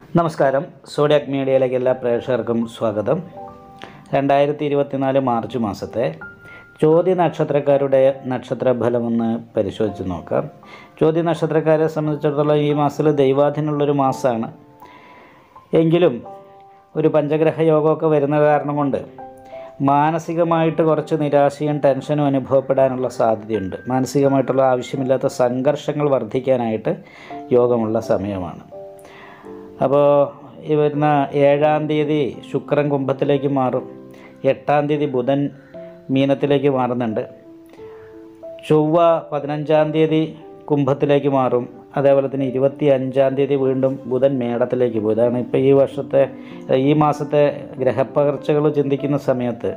നമസ്കാരം സോഡിയാക് മീഡിയയിലേക്ക് എല്ലാ പ്രേക്ഷകർക്കും സ്വാഗതം രണ്ടായിരത്തി ഇരുപത്തിനാല് മാർച്ച് മാസത്തെ ചോദ്യ നക്ഷത്രക്കാരുടെ നക്ഷത്രഫലം ഒന്ന് പരിശോധിച്ച് നോക്കാം ചോദ്യ നക്ഷത്രക്കാരെ സംബന്ധിച്ചിടത്തോളം ഈ മാസത്തിൽ ദൈവാധീനമുള്ളൊരു മാസമാണ് എങ്കിലും ഒരു പഞ്ചഗ്രഹ യോഗമൊക്കെ വരുന്ന കാരണം കൊണ്ട് മാനസികമായിട്ട് കുറച്ച് നിരാശയും ടെൻഷനും അനുഭവപ്പെടാനുള്ള സാധ്യതയുണ്ട് മാനസികമായിട്ടുള്ള ആവശ്യമില്ലാത്ത സംഘർഷങ്ങൾ വർദ്ധിക്കാനായിട്ട് യോഗമുള്ള സമയമാണ് അപ്പോൾ ഈ വരുന്ന ഏഴാം തീയതി ശുക്രൻ കുംഭത്തിലേക്ക് മാറും എട്ടാം തീയതി ബുധൻ മീനത്തിലേക്ക് മാറുന്നുണ്ട് ചൊവ്വ പതിനഞ്ചാം തീയതി കുംഭത്തിലേക്ക് മാറും അതേപോലെ തന്നെ ഇരുപത്തി അഞ്ചാം തീയതി വീണ്ടും ബുധൻ മേടത്തിലേക്ക് പോകും ഇതാണ് ഇപ്പോൾ ഈ വർഷത്തെ ഈ മാസത്തെ ഗ്രഹപ്പകർച്ചകൾ ചിന്തിക്കുന്ന സമയത്ത്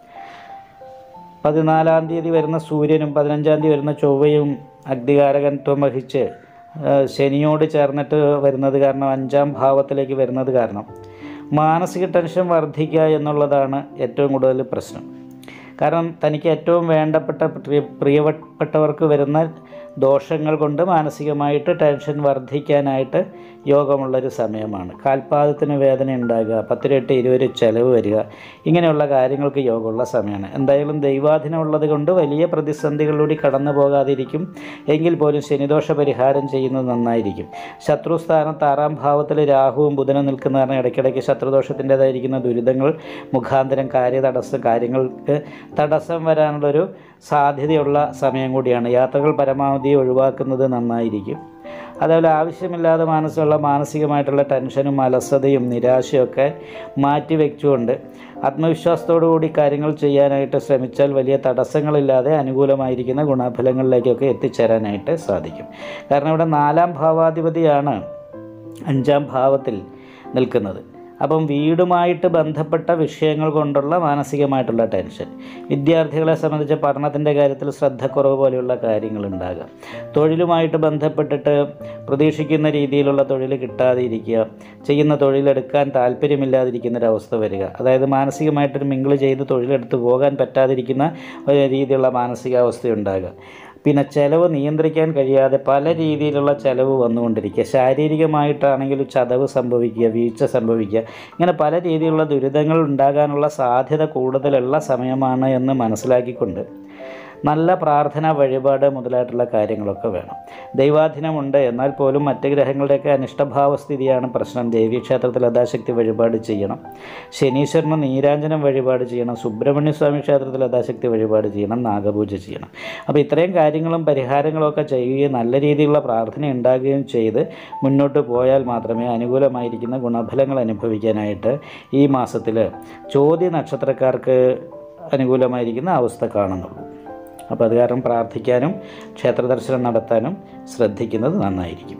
പതിനാലാം തീയതി വരുന്ന സൂര്യനും പതിനഞ്ചാം തീയതി വരുന്ന ചൊവ്വയും അഗ്നികാരകത്വം വഹിച്ച് ആ, ശനിയോട് ചേർന്നിട്ട് വരുന്നത് കാരണം അഞ്ചാം ഭാവത്തിലേക്ക് വരുന്നത് കാരണം മാനസിക ടെൻഷൻ വർദ്ധിക്കുക എന്നുള്ളതാണ് ഏറ്റവും കൂടുതൽ പ്രശ്നം കാരണം തനിക്ക് ഏറ്റവും വേണ്ടപ്പെട്ട പ്രിയ പ്രിയപ്പെട്ടവർക്ക് വരുന്ന ദോഷങ്ങൾ കൊണ്ട് മാനസികമായിട്ട് ടെൻഷൻ വർദ്ധിക്കാനായിട്ട് യോഗമുള്ളൊരു സമയമാണ് കാൽപാദത്തിന് വേദന ഉണ്ടാകുക പത്ത് രൂപ ഇരുപത് രൂപ ചിലവ് വരിക ഇങ്ങനെയുള്ള കാര്യങ്ങൾക്ക് യോഗമുള്ള സമയമാണ് എന്തായാലും ദൈവാധീനം ഉള്ളത് കൊണ്ട് വലിയ പ്രതിസന്ധികളിലൂടെ കടന്നു പോകാതിരിക്കും എങ്കിൽ പോലും ശനിദോഷ പരിഹാരം ചെയ്യുന്നത് നന്നായിരിക്കും ശത്രുസ്ഥാനത്ത് ആറാം ഭാവത്തിൽ രാഹുവും ബുധനും നിൽക്കുന്ന കാരണം ഇടയ്ക്കിടയ്ക്ക് ശത്രുദോഷത്തിൻ്റെതായിരിക്കുന്ന ദുരിതങ്ങൾ മുഖാന്തരം കാര്യതടസ്സം കാര്യങ്ങൾക്ക് തടസ്സം വരാനുള്ളൊരു സാധ്യതയുള്ള സമയം കൂടിയാണ് യാത്രകൾ പരമാവധി ഒഴിവാക്കുന്നത് നന്നായിരിക്കും അതേപോലെ ആവശ്യമില്ലാതെ മനസ്സുള്ള മാനസികമായിട്ടുള്ള ടെൻഷനും അലസതയും നിരാശയൊക്കെ മാറ്റി വെച്ചുകൊണ്ട് ആത്മവിശ്വാസത്തോടു കൂടി കാര്യങ്ങൾ ചെയ്യാനായിട്ട് ശ്രമിച്ചാൽ വലിയ തടസ്സങ്ങളില്ലാതെ അനുകൂലമായിരിക്കുന്ന ഗുണഫലങ്ങളിലേക്കൊക്കെ എത്തിച്ചേരാനായിട്ട് സാധിക്കും കാരണം ഇവിടെ നാലാം ഭാവാധിപതിയാണ് അഞ്ചാം ഭാവത്തിൽ നിൽക്കുന്നത് അപ്പം വീടുമായിട്ട് ബന്ധപ്പെട്ട വിഷയങ്ങൾ കൊണ്ടുള്ള മാനസികമായിട്ടുള്ള ടെൻഷൻ വിദ്യാർത്ഥികളെ സംബന്ധിച്ച് പഠനത്തിൻ്റെ കാര്യത്തിൽ ശ്രദ്ധക്കുറവ് പോലെയുള്ള കാര്യങ്ങളുണ്ടാകാം തൊഴിലുമായിട്ട് ബന്ധപ്പെട്ടിട്ട് പ്രതീക്ഷിക്കുന്ന രീതിയിലുള്ള തൊഴിൽ കിട്ടാതെ ഇരിക്കുക ചെയ്യുന്ന തൊഴിലെടുക്കാൻ താല്പര്യമില്ലാതിരിക്കുന്ന ഒരവസ്ഥ വരിക അതായത് മാനസികമായിട്ടൊരു മിങ്കിൾ ചെയ്ത് തൊഴിലെടുത്ത് പോകാൻ പറ്റാതിരിക്കുന്ന ഒരു രീതിയിലുള്ള മാനസികാവസ്ഥയുണ്ടാകുക പിന്നെ ചിലവ് നിയന്ത്രിക്കാൻ കഴിയാതെ പല രീതിയിലുള്ള ചിലവ് വന്നുകൊണ്ടിരിക്കുക ശാരീരികമായിട്ടാണെങ്കിലും ചതവ് സംഭവിക്കുക വീഴ്ച സംഭവിക്കുക ഇങ്ങനെ പല രീതിയിലുള്ള ദുരിതങ്ങൾ ഉണ്ടാകാനുള്ള സാധ്യത കൂടുതലുള്ള സമയമാണ് എന്ന് മനസ്സിലാക്കിക്കൊണ്ട് നല്ല പ്രാർത്ഥന വഴിപാട് മുതലായിട്ടുള്ള കാര്യങ്ങളൊക്കെ വേണം ദൈവാധീനമുണ്ട് എന്നാൽ പോലും മറ്റ് ഗ്രഹങ്ങളുടെയൊക്കെ അനിഷ്ടഭാവസ്ഥിതിയാണ് പ്രശ്നം ദേവീക്ഷേത്രത്തിൽ യഥാശക്തി വഴിപാട് ചെയ്യണം ശനീശ്വരന് നീരാഞ്ജനം വഴിപാട് ചെയ്യണം സുബ്രഹ്മണ്യ സ്വാമി ക്ഷേത്രത്തിൽ യഥാശക്തി വഴിപാട് ചെയ്യണം നാഗപൂജ ചെയ്യണം അപ്പോൾ ഇത്രയും കാര്യങ്ങളും പരിഹാരങ്ങളും ഒക്കെ ചെയ്യുകയും നല്ല രീതിയിലുള്ള പ്രാർത്ഥന ഉണ്ടാകുകയും ചെയ്ത് മുന്നോട്ട് പോയാൽ മാത്രമേ അനുകൂലമായിരിക്കുന്ന ഗുണഫലങ്ങൾ അനുഭവിക്കാനായിട്ട് ഈ മാസത്തിൽ ചോദ്യ നക്ഷത്രക്കാർക്ക് അനുകൂലമായിരിക്കുന്ന അവസ്ഥ കാണുന്നുള്ളൂ അപ്പോൾ അത് കാരണം പ്രാർത്ഥിക്കാനും ക്ഷേത്ര ദർശനം നടത്താനും ശ്രദ്ധിക്കുന്നത് നന്നായിരിക്കും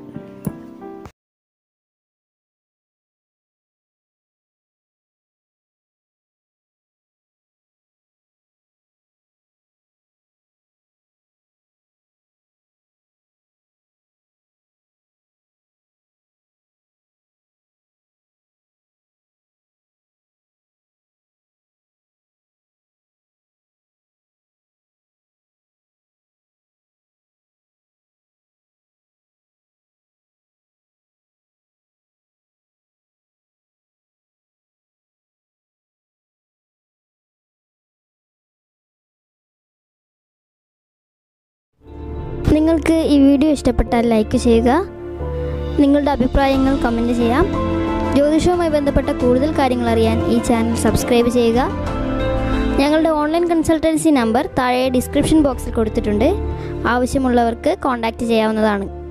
നിങ്ങൾക്ക് ഈ വീഡിയോ ഇഷ്ടപ്പെട്ടാൽ ലൈക്ക് ചെയ്യുക നിങ്ങളുടെ അഭിപ്രായങ്ങൾ കമൻറ്റ് ചെയ്യാം ജ്യോതിഷവുമായി ബന്ധപ്പെട്ട കൂടുതൽ കാര്യങ്ങൾ അറിയാൻ ഈ ചാനൽ സബ്സ്ക്രൈബ് ചെയ്യുക ഞങ്ങളുടെ ഓൺലൈൻ കൺസൾട്ടൻസി നമ്പർ താഴെ ഡിസ്ക്രിപ്ഷൻ ബോക്സിൽ കൊടുത്തിട്ടുണ്ട് ആവശ്യമുള്ളവർക്ക് കോൺടാക്റ്റ് ചെയ്യാവുന്നതാണ്